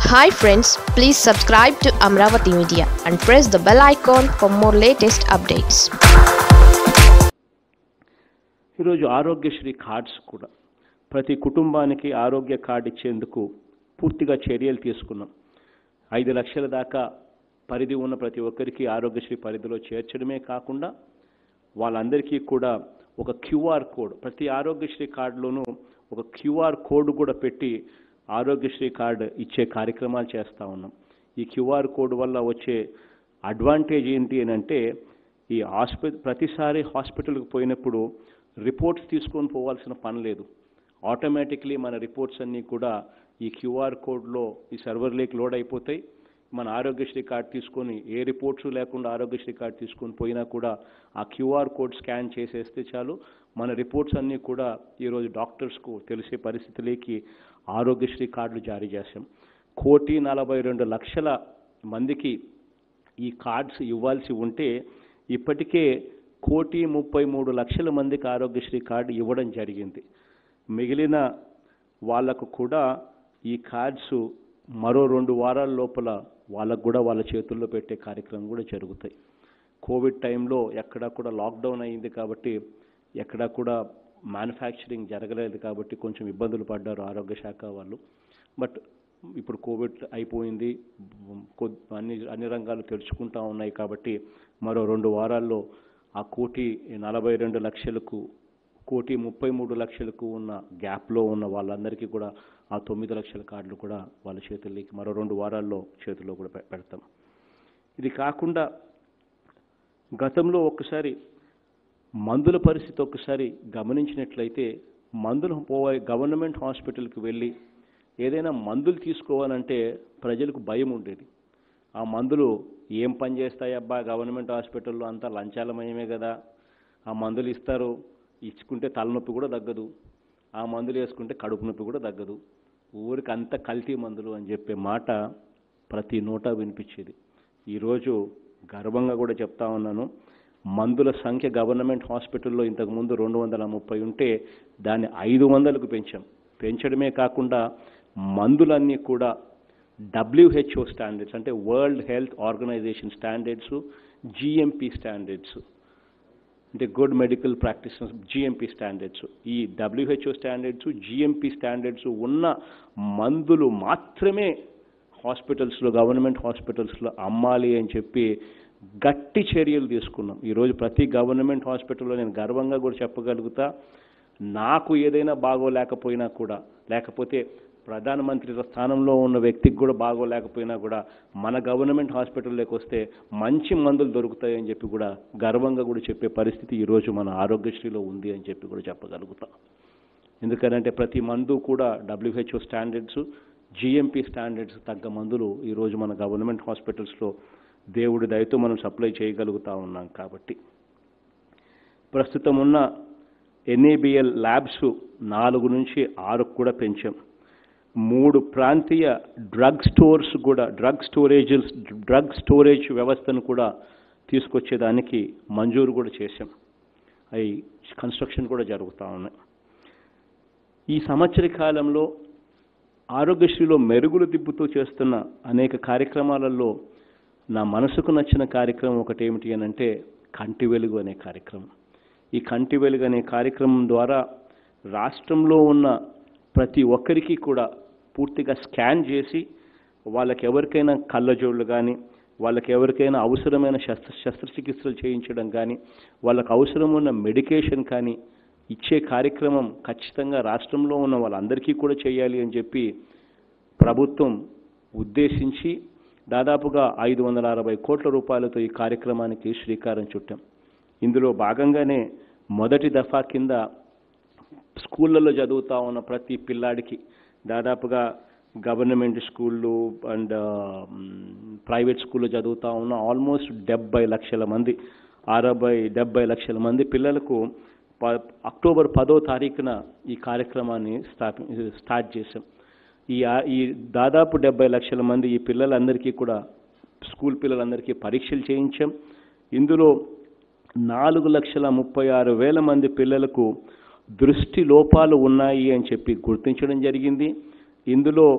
hi friends please subscribe to Amaravati media and press the bell icon for more latest updates ఈరోజు Aarogyasri cards కూడా ప్రతి కుటుంబానికి ఆరోగ్య card ఇచ్చేందుకు పూర్తిగా చర్యలు తీసుకున్నాం ఐదు లక్షల దాకా పరిధి ఉన్న ప్రతి ఒక్కరికి ఆరోగ్యశ్రీ పరిధిలో చేర్చడమే కాకుండా వాళ్ళందరికీ కూడా ఒక క్యూఆర్ కోడ్ ప్రతి ఆరోగ్యశ్రీ కార్డులోనూ ఒక క్యూఆర్ కోడ్ కూడా పెట్టి ఆరోగ్యశ్రీ కార్డు ఇచ్చే కార్యక్రమాలు చేస్తూ ఉన్నాం ఈ క్యూఆర్ కోడ్ వల్ల వచ్చే అడ్వాంటేజ్ ఏంటి అని అంటే ఈ హాస్పిటల్ ప్రతిసారి హాస్పిటల్కి పోయినప్పుడు రిపోర్ట్స్ తీసుకొని పోవాల్సిన పని లేదు ఆటోమేటిక్లీ మన రిపోర్ట్స్ అన్నీ కూడా ఈ క్యూఆర్ కోడ్లో ఈ సర్వర్లోకి లోడ్ అయిపోతాయి మన ఆరోగ్యశ్రీ కార్డ్ తీసుకొని ఏ రిపోర్ట్స్ లేకుండా ఆరోగ్యశ్రీ కార్డ్ తీసుకొని పోయినా కూడా ఆ క్యూఆర్ కోడ్ స్కాన్ చేసేస్తే చాలు మన రిపోర్ట్స్ అన్నీ కూడా ఈరోజు డాక్టర్స్కు తెలిసే పరిస్థితిలోకి ఆరోగ్యశ్రీ కార్డులు జారీ చేశాం కోటి నలభై రెండు లక్షల మందికి ఈ కార్డ్స్ ఇవ్వాల్సి ఉంటే ఇప్పటికే కోటి ముప్పై మూడు లక్షల మందికి ఆరోగ్యశ్రీ కార్డు ఇవ్వడం జరిగింది మిగిలిన వాళ్లకు కూడా ఈ కార్డ్స్ మరో రెండు వారాల లోపల వాళ్ళకు కూడా వాళ్ళ చేతుల్లో పెట్టే కార్యక్రమం కూడా జరుగుతాయి కోవిడ్ టైంలో ఎక్కడా కూడా లాక్డౌన్ అయింది కాబట్టి ఎక్కడా కూడా మ్యానుఫ్యాక్చరింగ్ జరగలేదు కాబట్టి కొంచెం ఇబ్బందులు పడ్డారు ఆరోగ్య శాఖ వాళ్ళు బట్ ఇప్పుడు కోవిడ్ అయిపోయింది కొద్- అన్ని అన్ని రంగాలు తెరుచుకుంటా ఉన్నాయి కాబట్టి మరో రెండు వారాల్లో ఆ కోటి నలభై రెండు లక్షలకు కోటి ముప్పై మూడు లక్షలకు ఉన్న గ్యాప్లో ఉన్న వాళ్ళందరికీ కూడా ఆ తొమ్మిది లక్షల కార్డులు కూడా వాళ్ళ చేతుల్లోకి మరో రెండు వారాల్లో చేతుల్లో కూడా పె- పెడతాం ఇది కాకుండా గతంలో ఒక్కసారి మందుల పరిస్థితి ఒక్కసారి గమనించినట్లయితే మందులు పోవే గవర్నమెంట్ హాస్పిటల్కి వెళ్ళి ఏదైనా మందులు తీసుకోవాలంటే ప్రజలకు భయం ఉండేది ఆ మందులు ఏం పని చేస్తాయి అబ్బా గవర్నమెంట్ హాస్పిటల్లో అంతా లంచాలమయమే కదా ఆ మందులు ఇస్తారు ఇచ్చుకుంటే తలనొప్పి కూడా తగ్గదు ఆ మందులు వేసుకుంటే కడుపు నొప్పి కూడా తగ్గదు ఊరికి అంత కల్తీ మందులు అని చెప్పే మాట ప్రతి నోటా వినిపించేది ఈరోజు గర్వంగా కూడా చెప్తా ఉన్నాను మందుల సంఖ్య గవర్నమెంట్ హాస్పిటల్లో ఇంతకుముందు రెండు వందల ముప్పై ఉంటే దాన్ని ఐదు వందలకు పెంచాం పెంచడమే కాకుండా మందులన్నీ కూడా డబ్ల్యూహెచ్ఓ స్టాండర్డ్స్ అంటే world health organization standards GMP standards అంటే good medical practice GMP standards ఈ డబ్ల్యూహెచ్ఓ స్టాండర్డ్స్ జిఎంపి స్టాండర్డ్స్ ఉన్న మందులు మాత్రమే హాస్పిటల్స్లో గవర్నమెంట్ హాస్పిటల్స్లో అమ్మాలి అని చెప్పి గట్టి చర్యలు తీసుకున్నాం ఈరోజు ప్రతి గవర్నమెంట్ హాస్పిటల్లో నేను గర్వంగా కూడా చెప్పగలుగుతా నాకు ఏదైనా బాగోలేకపోయినా కూడా లేకపోతే ప్రధానమంత్రి స్థానంలో ఉన్న వ్యక్తికి కూడా బాగోలేకపోయినా కూడా మన గవర్నమెంట్ హాస్పిటల్లోకి వస్తే మంచి మందులు దొరుకుతాయని చెప్పి కూడా గర్వంగా కూడా చెప్పే పరిస్థితి ఈరోజు మన ఆరోగ్యశ్రీలో ఉంది అని చెప్పి కూడా చెప్పగలుగుతాం ఎందుకంటే ప్రతి మందు కూడా డబ్ల్యూహెచ్ఓ స్టాండర్డ్స్ జిఎంపి స్టాండర్డ్స్ తగ్గ మందులు ఈరోజు మన గవర్నమెంట్ హాస్పిటల్స్లో దేవుడి దయతో మనం సప్లై చేయగలుగుతా ఉన్నాం కాబట్టి ప్రస్తుతం ఉన్న ఎన్ఏబిఎల్ ల్యాబ్స్ నాలుగు నుంచి ఆరుకు కూడా పెంచాం మూడు ప్రాంతీయ డ్రగ్ స్టోర్స్ కూడా డ్రగ్ స్టోరేజెస్ డ్రగ్ స్టోరేజ్ వ్యవస్థను కూడా తీసుకొచ్చేదానికి మంజూరు కూడా చేశాం అవి కన్స్ట్రక్షన్ కూడా జరుగుతూ ఉన్నాయి ఈ సంవత్సర కాలంలో ఆరోగ్యశ్రీలో మెరుగులు దిబ్బుతూ చేస్తున్న అనేక కార్యక్రమాలలో నా మనసుకు నచ్చిన కార్యక్రమం ఒకటి ఏమిటి అని అంటే కంటి వెలుగు అనే కార్యక్రమం ఈ కంటి వెలుగు అనే కార్యక్రమం ద్వారా రాష్ట్రంలో ఉన్న ప్రతి ఒక్కరికి కూడా పూర్తిగా స్కాన్ చేసి వాళ్ళకి ఎవరికైనా కళ్ళజోళ్ళు కానీ వాళ్ళకి ఎవరికైనా అవసరమైన శస్త్ర శస్త్రచికిత్సలు చేయించడం కానీ వాళ్ళకి అవసరం ఉన్న మెడికేషన్ కానీ ఇచ్చే కార్యక్రమం ఖచ్చితంగా రాష్ట్రంలో ఉన్న వాళ్ళందరికీ కూడా చేయాలి అని చెప్పి ప్రభుత్వం ఉద్దేశించి దాదాపుగా ఐదు వందల అరవై కోట్ల రూపాయలతో ఈ కార్యక్రమానికి శ్రీకారం చుట్టాం ఇందులో భాగంగానే మొదటి దఫా కింద స్కూళ్ళల్లో చదువుతా ఉన్న ప్రతి పిల్లాడికి దాదాపుగా గవర్నమెంట్ స్కూళ్ళు అండ్ ప్రైవేట్ స్కూల్లో చదువుతా ఉన్న ఆల్మోస్ట్ డెబ్బై లక్షల మంది అరవై డెబ్బై లక్షల మంది పిల్లలకు ప అక్టోబర్ పదో తారీఖున ఈ కార్యక్రమాన్ని స్థాపి స్టార్ట్ చేశాం ఈ ఆ- ఈ దాదాపు డెబ్బై లక్షల మంది ఈ పిల్లలందరికీ కూడా స్కూల్ పిల్లలందరికీ పరీక్షలు చేయించాం ఇందులో నాలుగు లక్షల ముప్పై ఆరు వేల మంది పిల్లలకు దృష్టి లోపాలు ఉన్నాయి అని చెప్పి గుర్తించడం జరిగింది ఇందులో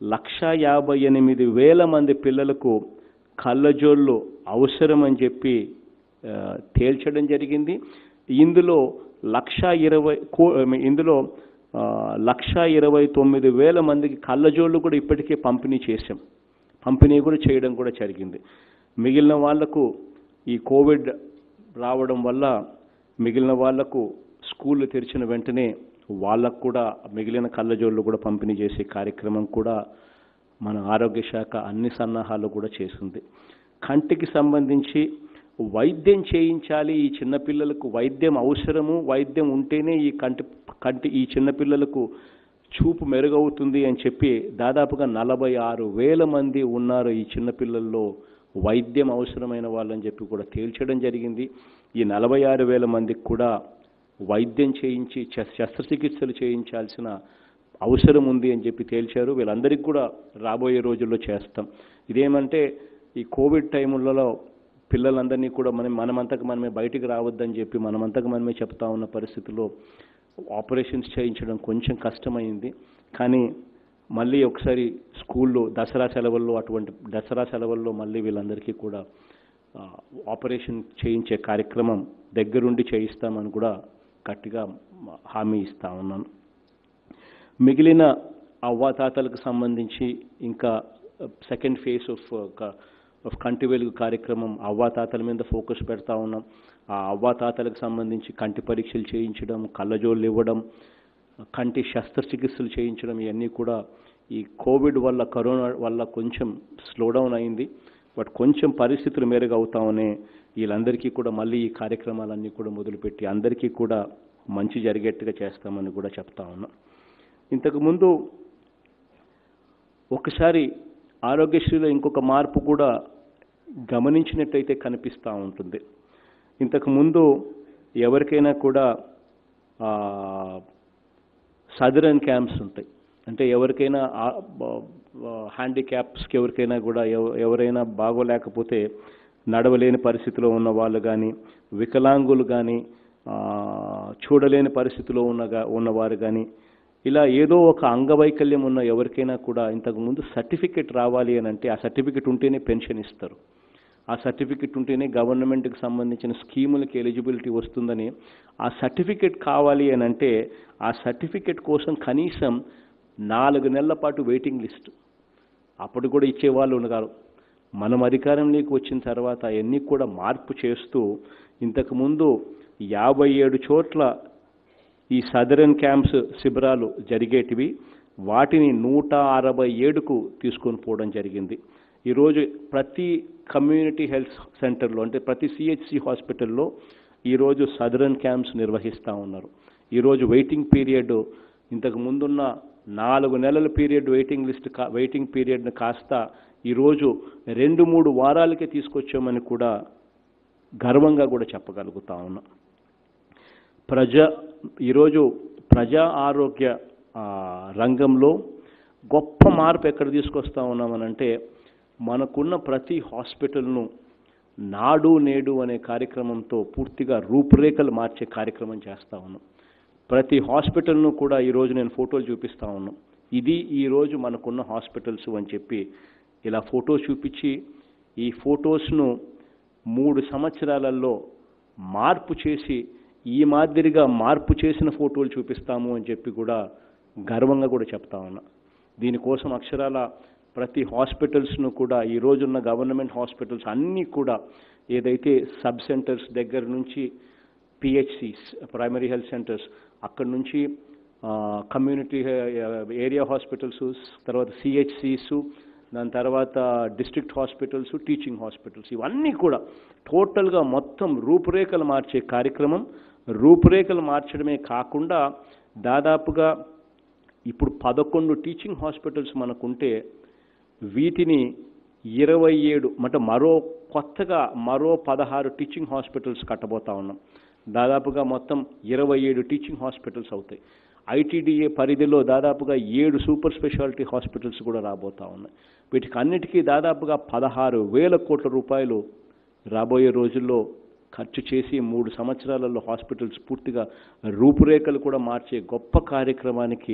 లక్ష యాభై ఎనిమిది వేల మంది పిల్లలకు కళ్ళజోళ్ళు అవసరం అని చెప్పి ఆ, తేల్చడం జరిగింది ఇందులో లక్ష ఇరవై కో ఇందులో ఆ, లక్ష ఇరవై తొమ్మిది వేల మందికి కళ్ళజోళ్ళు కూడా ఇప్పటికే పంపిణీ చేశాం పంపిణీ కూడా చేయడం కూడా జరిగింది మిగిలిన వాళ్లకు ఈ కోవిడ్ రావడం వల్ల మిగిలిన వాళ్లకు స్కూళ్ళు తెరిచిన వెంటనే వాళ్ళకు కూడా మిగిలిన కళ్ళజోళ్ళు కూడా పంపిణీ చేసే కార్యక్రమం కూడా మన ఆరోగ్య శాఖ అన్ని సన్నాహాలు కూడా చేసింది కంటికి సంబంధించి వైద్యం చేయించాలి ఈ చిన్నపిల్లలకు వైద్యం అవసరము వైద్యం ఉంటేనే ఈ కంటి కంటి ఈ చిన్నపిల్లలకు చూపు మెరుగవుతుంది అని చెప్పి దాదాపుగా నలభై ఆరు వేల మంది ఉన్నారు ఈ చిన్నపిల్లల్లో వైద్యం అవసరమైన వాళ్ళని చెప్పి కూడా తేల్చడం జరిగింది ఈ నలభై ఆరు వేల మందికి కూడా వైద్యం చేయించి శ- శస్త్రచికిత్సలు చేయించాల్సిన అవసరం ఉంది అని చెప్పి తేల్చారు వీళ్ళందరికీ కూడా రాబోయే రోజుల్లో చేస్తాం ఇదేమంటే ఈ కోవిడ్ టైములలో పిల్లలందరినీ కూడా మనం మనమంతకు మనమే బయటికి రావద్దని చెప్పి మనమంతకు మనమే చెప్తా ఉన్న పరిస్థితుల్లో ఆపరేషన్స్ చేయించడం కొంచెం కష్టమైంది కానీ మళ్ళీ ఒకసారి స్కూల్లో దసరా సెలవుల్లో అటువంటి దసరా సెలవుల్లో మళ్ళీ వీళ్ళందరికీ కూడా ఆ, ఆపరేషన్ చేయించే కార్యక్రమం దగ్గరుండి చేయిస్తామని కూడా గట్టిగా హామీ ఇస్తా ఉన్నాను మిగిలిన అవ్వాతాతలకు సంబంధించి ఇంకా సెకండ్ ఫేజ్ ఆఫ్ ఆఫ్ కంటి వెలుగు కార్యక్రమం అవ్వాతాతల మీద ఫోకస్ పెడతా ఉన్నాం ఆ అవ్వాతాతలకు సంబంధించి కంటి పరీక్షలు చేయించడం కళ్ళజోళ్ళు ఇవ్వడం కంటి శస్త్రచికిత్సలు చేయించడం ఇవన్నీ కూడా ఈ కోవిడ్ వల్ల కరోనా వల్ల కొంచెం స్లో డౌన్ అయింది బట్ కొంచెం పరిస్థితులు మెరుగు అవుతామనే వీళ్ళందరికీ కూడా మళ్ళీ ఈ కార్యక్రమాలన్నీ కూడా మొదలుపెట్టి అందరికీ కూడా మంచి జరిగేట్టుగా చేస్తామని కూడా చెప్తా ఉన్నాం ఇంతకుముందు ఒకసారి ఆరోగ్యశ్రీలో ఇంకొక మార్పు కూడా గమనించినట్టయితే కనిపిస్తూ ఉంటుంది ఇంతకుముందు ఎవరికైనా కూడా సదరన్ క్యాంప్స్ ఉంటాయి అంటే ఎవరికైనా హ్యాండిక్యాప్స్కి ఎవరికైనా కూడా ఎవ- ఎవరైనా బాగోలేకపోతే నడవలేని పరిస్థితిలో ఉన్న వాళ్ళు కానీ వికలాంగులు కానీ చూడలేని పరిస్థితిలో ఉన్న ఉన్నవారు కానీ ఇలా ఏదో ఒక అంగవైకల్యం ఉన్న ఎవరికైనా కూడా ఇంతకుముందు సర్టిఫికెట్ రావాలి అని అంటే ఆ సర్టిఫికెట్ ఉంటేనే పెన్షన్ ఇస్తారు ఆ సర్టిఫికెట్ ఉంటేనే గవర్నమెంట్కి సంబంధించిన స్కీములకి ఎలిజిబిలిటీ వస్తుందని ఆ సర్టిఫికెట్ కావాలి అని అంటే ఆ సర్టిఫికెట్ కోసం కనీసం నాలుగు నెలల పాటు వెయిటింగ్ లిస్ట్ అప్పుడు కూడా ఇచ్చేవాళ్ళు ఉన్నారు మనం అధికారంలోకి వచ్చిన తర్వాత అవన్నీ కూడా మార్పు చేస్తూ ఇంతకుముందు యాభై ఏడు చోట్ల ఈ సదరన్ క్యాంప్స్ శిబిరాలు జరిగేటివి వాటిని నూట అరవై ఏడుకు తీసుకొని పోవడం జరిగింది ఈరోజు ప్రతి కమ్యూనిటీ హెల్త్ సెంటర్లో అంటే ప్రతి సిహెచ్సి హాస్పిటల్లో ఈరోజు సదరన్ క్యాంప్స్ నిర్వహిస్తూ ఉన్నారు ఈరోజు వెయిటింగ్ పీరియడ్ ఇంతకు ముందున్న నాలుగు నెలల పీరియడ్ వెయిటింగ్ లిస్ట్ కా వెయిటింగ్ పీరియడ్ని కాస్త ఈరోజు రెండు మూడు వారాలకే తీసుకొచ్చామని కూడా గర్వంగా కూడా చెప్పగలుగుతా ఉన్నాం ప్రజా ఈరోజు ప్రజా ఆరోగ్య ఆ, రంగంలో గొప్ప మార్పు ఎక్కడ తీసుకొస్తా ఉన్నామనంటే మనకున్న ప్రతి హాస్పిటల్ను నాడు నేడు అనే కార్యక్రమంతో పూర్తిగా రూపురేఖలు మార్చే కార్యక్రమం చేస్తా ఉన్నాం ప్రతి హాస్పిటల్ను కూడా ఈరోజు నేను ఫోటోలు చూపిస్తా ఉన్నాం ఇది ఈరోజు మనకున్న హాస్పిటల్స్ అని చెప్పి ఇలా ఫోటో చూపించి ఈ ఫొటోస్ను మూడు సంవత్సరాలలో మార్పు చేసి ఈ మాదిరిగా మార్పు చేసిన ఫోటోలు చూపిస్తాము అని చెప్పి కూడా గర్వంగా కూడా చెప్తా ఉన్నా దీనికోసం అక్షరాల ప్రతి హాస్పిటల్స్ను కూడా ఈ రోజున్న గవర్నమెంట్ హాస్పిటల్స్ అన్నీ కూడా ఏదైతే సబ్ సెంటర్స్ దగ్గర నుంచి పిహెచ్సిస్ ప్రైమరీ హెల్త్ సెంటర్స్ అక్కడ నుంచి కమ్యూనిటీ ఏరియా హాస్పిటల్స్ తర్వాత సిహెచ్సిస్ దాని తర్వాత డిస్ట్రిక్ట్ హాస్పిటల్స్ టీచింగ్ హాస్పిటల్స్ ఇవన్నీ కూడా టోటల్గా మొత్తం రూపురేఖలు మార్చే కార్యక్రమం రూపురేఖలు మార్చడమే కాకుండా దాదాపుగా ఇప్పుడు పదకొండు టీచింగ్ హాస్పిటల్స్ మనకుంటే వీటిని ఇరవై ఏడు అంటే మరో కొత్తగా మరో పదహారు టీచింగ్ హాస్పిటల్స్ కట్టబోతా ఉన్నాం దాదాపుగా మొత్తం ఇరవై ఏడు టీచింగ్ హాస్పిటల్స్ అవుతాయి ఐటీడీఏ పరిధిలో దాదాపుగా ఏడు సూపర్ స్పెషాలిటీ హాస్పిటల్స్ కూడా రాబోతా ఉన్నాయి వీటికి అన్నిటికీ దాదాపుగా పదహారు వేల కోట్ల రూపాయలు రాబోయే రోజుల్లో ఖర్చు చేసి మూడు సంవత్సరాలలో హాస్పిటల్స్ పూర్తిగా రూపురేఖలు కూడా మార్చే గొప్ప కార్యక్రమానికి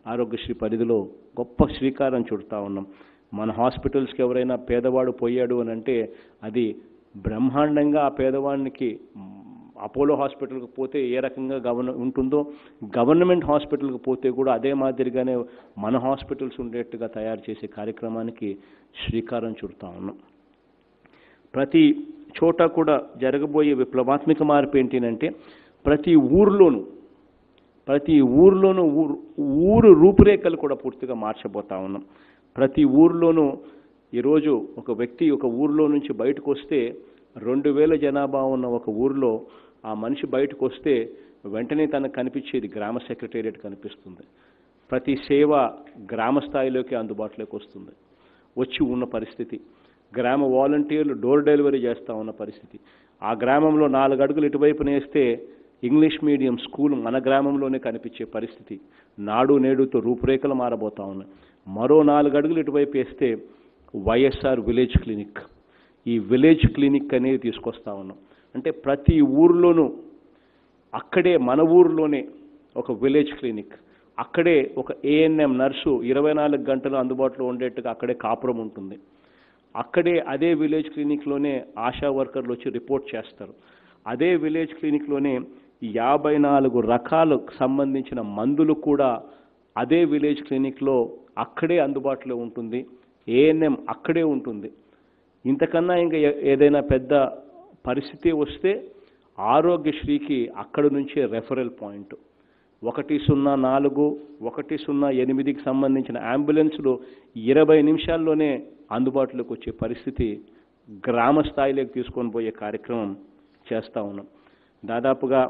ఆరోగ్యశ్రీ పరిధిలో గొప్ప శ్రీకారం చుడతా ఉన్నాం మన హాస్పిటల్స్కి ఎవరైనా పేదవాడు పోయాడు అని అంటే అది బ్రహ్మాండంగా ఆ పేదవాడికి మ్, అపోలో హాస్పిటల్కి పోతే ఏ రకంగా గవర్న ఉంటుందో గవర్నమెంట్ హాస్పిటల్కి పోతే కూడా అదే మాదిరిగానే మన హాస్పిటల్స్ ఉండేట్టుగా తయారు చేసే కార్యక్రమానికి శ్రీకారం చుడతా ఉన్నాం ప్రతి చోట కూడా జరగబోయే విప్లవాత్మక మార్పు ఏంటంటే ప్రతి ఊర్లోనూ ప్రతి ఊర్లోనూ ఊరు ఊరు రూపురేఖలు కూడా పూర్తిగా మార్చబోతా ఉన్నాం ప్రతి ఊర్లోనూ ఈరోజు ఒక వ్యక్తి ఒక ఊర్లో నుంచి బయటకు వస్తే రెండు వేల జనాభా ఉన్న ఒక ఊరిలో ఆ మనిషి బయటకు వస్తే వెంటనే తనకు కనిపించేది గ్రామ సెక్రటేరియట్ కనిపిస్తుంది ప్రతి సేవ గ్రామ స్థాయిలోకి అందుబాటులోకి వస్తుంది వచ్చి ఉన్న పరిస్థితి గ్రామ వాలంటీర్లు డోర్ డెలివరీ చేస్తూ ఉన్న పరిస్థితి ఆ గ్రామంలో నాలుగు అడుగులు ఇటువైపు నేస్తే ఇంగ్లీష్ మీడియం స్కూల్ మన గ్రామంలోనే కనిపించే పరిస్థితి నాడు నేడుతో రూపురేఖలు మారబోతా ఉన్నాయి మరో నాలుగు అడుగులు ఇటువైపు వేస్తే వైఎస్ఆర్ విలేజ్ క్లినిక్ ఈ విలేజ్ క్లినిక్ అనేది తీసుకొస్తా ఉన్నాం అంటే ప్రతి ఊర్లోనూ అక్కడే మన ఊర్లోనే ఒక విలేజ్ క్లినిక్ అక్కడే ఒక ఏఎన్ఎం నర్సు ఇరవై నాలుగు గంటలు అందుబాటులో ఉండేట్టుగా అక్కడే కాపురం ఉంటుంది అక్కడే అదే విలేజ్ క్లినిక్లోనే ఆశా వర్కర్లు వచ్చి రిపోర్ట్ చేస్తారు అదే విలేజ్ క్లినిక్లోనే యాభై నాలుగు రకాలకు సంబంధించిన మందులు కూడా అదే విలేజ్ క్లినిక్లో అక్కడే అందుబాటులో ఉంటుంది ఏఎన్ఎం అక్కడే ఉంటుంది ఇంతకన్నా ఇంకా ఏ- ఏదైనా పెద్ద పరిస్థితి వస్తే ఆరోగ్యశ్రీకి అక్కడి నుంచే రెఫరల్ పాయింట్ ఒకటి సున్నా నాలుగు ఒకటి సున్నా ఎనిమిదికి సంబంధించిన అంబులెన్సులు ఇరవై నిమిషాల్లోనే అందుబాటులోకి వచ్చే పరిస్థితి గ్రామ స్థాయిలోకి తీసుకొని పోయే కార్యక్రమం చేస్తూ ఉన్నాం దాదాపుగా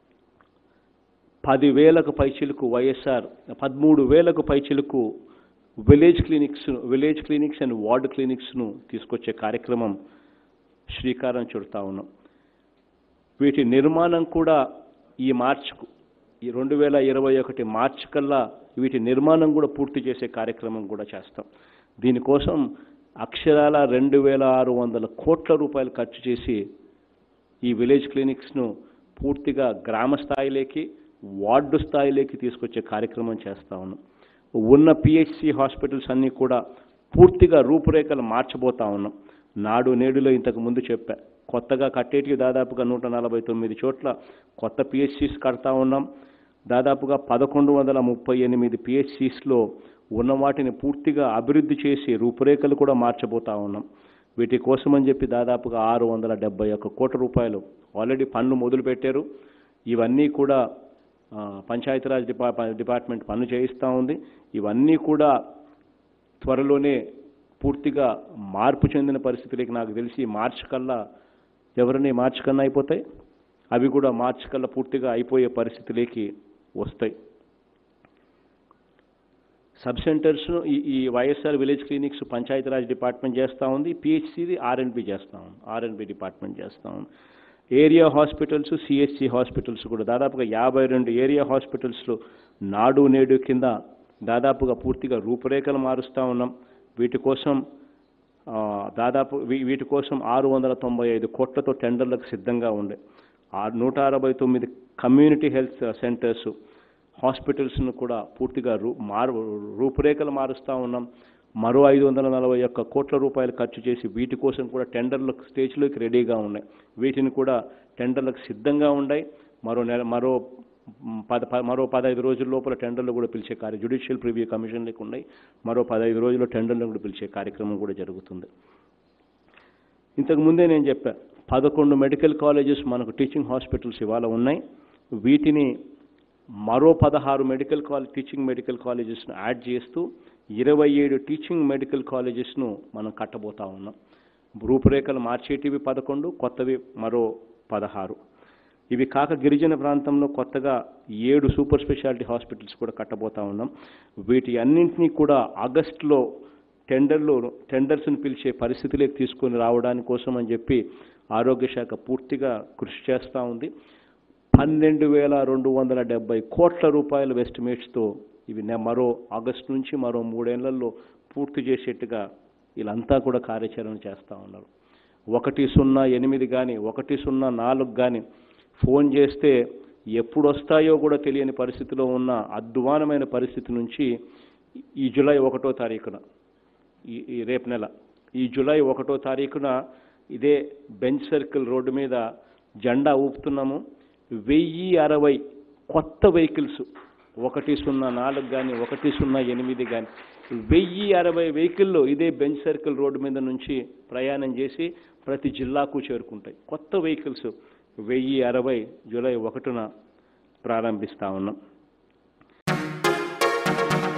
పదివేలకు పైచిలకు వైఎస్ఆర్ పదమూడు వేలకు పైచిలకు village clinics village clinics and ward క్లినిక్స్ను తీసుకొచ్చే కార్యక్రమం శ్రీకారం చుడతా ఉన్నాం వీటి నిర్మాణం కూడా ఈ మార్చ్కు ఈ రెండు వేల ఇరవై ఒకటి మార్చ్ కల్లా వీటి నిర్మాణం కూడా పూర్తి చేసే కార్యక్రమం కూడా చేస్తాం దీనికోసం అక్షరాల రెండు వేల ఆరు వందల కోట్ల రూపాయలు ఖర్చు చేసి ఈ విలేజ్ క్లినిక్స్ను పూర్తిగా గ్రామ స్థాయిలోకి వార్డు స్థాయిలోకి తీసుకొచ్చే కార్యక్రమం చేస్తా ఉన్నాం ఉన్న పిహెచ్సి హాస్పిటల్స్ అన్నీ కూడా పూర్తిగా రూపురేఖలు మార్చబోతా ఉన్నాం నాడు నేడులో ఇంతకు ముందు చెప్పా కొత్తగా కట్టేటివి దాదాపుగా నూట నలభై తొమ్మిది చోట్ల కొత్త పిహెచ్సిస్ కడతా ఉన్నాం దాదాపుగా పదకొండు వందల ముప్పై ఎనిమిది పిహెచ్సిస్లో ఉన్న వాటిని పూర్తిగా అభివృద్ధి చేసి రూపురేఖలు కూడా మార్చబోతా ఉన్నాం వీటి కోసమని చెప్పి దాదాపుగా ఆరు వందల డెబ్బై ఒక్క కోట్ల రూపాయలు ఆల్రెడీ పన్ను మొదలుపెట్టారు ఇవన్నీ కూడా ఆ, పంచాయతీరాజ్ డిపా డిపార్ట్మెంట్ పన్ను చేయిస్తూ ఉంది ఇవన్నీ కూడా త్వరలోనే పూర్తిగా మార్పు చెందిన పరిస్థితులకి నాకు తెలిసి మార్చ్ కల్లా ఎవరిని మార్చ్ కన్నా అయిపోతాయి అవి కూడా మార్చ్ కల్లా పూర్తిగా అయిపోయే పరిస్థితిలోకి వస్తాయి సబ్ సెంటర్స్ ఈ ఈ YSR village clinics Panchayati Raj department చేస్తూ ఉంది పిహెచ్సిది ఆర్ఎన్బి చేస్తూ ఉంది ఆర్ఎన్బి డిపార్ట్మెంట్ చేస్తూ ఉంది ఏరియా హాస్పిటల్స్ సిహెచ్సి హాస్పిటల్స్ కూడా దాదాపుగా యాభై రెండు ఏరియా హాస్పిటల్స్లో నాడు నేడు కింద దాదాపుగా పూర్తిగా రూపురేఖలు మారుస్తూ ఉన్నాం వీటి కోసం ఆ, దాదాపు వీ- వీటి కోసం ఆరు వందల తొంభై ఐదు కోట్లతో టెండర్లకు సిద్ధంగా ఉండే ఆ నూట అరవై తొమ్మిది కమ్యూనిటీ హెల్త్ సెంటర్స్ హాస్పిటల్స్ను కూడా పూర్తిగా రూ మారు రూపురేఖలు మారుస్తూ ఉన్నాం మరో ఐదు వందల నలభై ఒక్క కోట్ల రూపాయలు ఖర్చు చేసి వీటి కోసం కూడా టెండర్లకు స్టేజ్లోకి రెడీగా ఉన్నాయి వీటిని కూడా టెండర్లకు సిద్ధంగా ఉన్నాయి మరో నెల మరో మ్, పద ప- మరో పదహైదు రోజుల లోపల టెండర్లు కూడా పిలిచే కార్య జ్యుడిషియల్ ప్రివ్యూ కమిషన్లకు ఉన్నాయి మరో పదహైదు రోజుల్లో టెండర్లు కూడా పిలిచే కార్యక్రమం కూడా జరుగుతుంది ఇంతకు ముందే నేను చెప్పా పదకొండు మెడికల్ కాలేజెస్ మనకు టీచింగ్ హాస్పిటల్స్ ఇవాళ ఉన్నాయి వీటిని మరో పదహారు మెడికల్ కాలేజ్ టీచింగ్ మెడికల్ కాలేజెస్ను యాడ్ చేస్తూ ఇరవై ఏడు టీచింగ్ మెడికల్ కాలేజెస్ను మనం కట్టబోతా ఉన్నాం రూపురేఖలు మార్చేటివి పదకొండు కొత్తవి మరో పదహారు ఇవి కాక గిరిజన ప్రాంతంలో కొత్తగా ఏడు సూపర్ స్పెషాలిటీ హాస్పిటల్స్ కూడా కట్టబోతా ఉన్నాం వీటి అన్నింటినీ కూడా ఆగస్టులో టెండర్లు టెండర్స్ని పిలిచే పరిస్థితిలోకి తీసుకొని రావడానికి కోసం అని చెప్పి ఆరోగ్య శాఖ పూర్తిగా కృషి చేస్తూ ఉంది పన్నెండు వేల రెండు వందల డెబ్బై కోట్ల రూపాయల ఎస్టిమేట్స్తో ఇవి నె- మరో ఆగస్టు నుంచి మరో మూడేళ్లలో పూర్తి చేసేట్టుగా వీళ్ళంతా కూడా కార్యాచరణ చేస్తూ ఉన్నారు ఒకటి సున్నా ఎనిమిది కానీ ఒకటి సున్నా నాలుగు కానీ ఫోన్ చేస్తే ఎప్పుడు వస్తాయో కూడా తెలియని పరిస్థితిలో ఉన్న అద్వానమైన పరిస్థితి నుంచి ఈ జూలై ఒకటో తారీఖున ఈ ఈ రేపు నెల ఈ జూలై ఒకటో తారీఖున ఇదే బెంచ్ సర్కిల్ రోడ్డు మీద జెండా ఊపుతున్నాము వెయ్యి అరవై కొత్త వెహికల్స్ ఒకటి సున్నా నాలుగు కానీ ఒకటి సున్నా ఎనిమిది కానీ వెయ్యి అరవై వెహికల్లో ఇదే బెంచ్ సర్కిల్ రోడ్డు మీద నుంచి ప్రయాణం చేసి ప్రతి జిల్లాకు చేరుకుంటాయి కొత్త వెహికల్స్ వెయ్యి అరవై జూలై ఒకటిన ప్రారంభిస్తా ఉన్నాం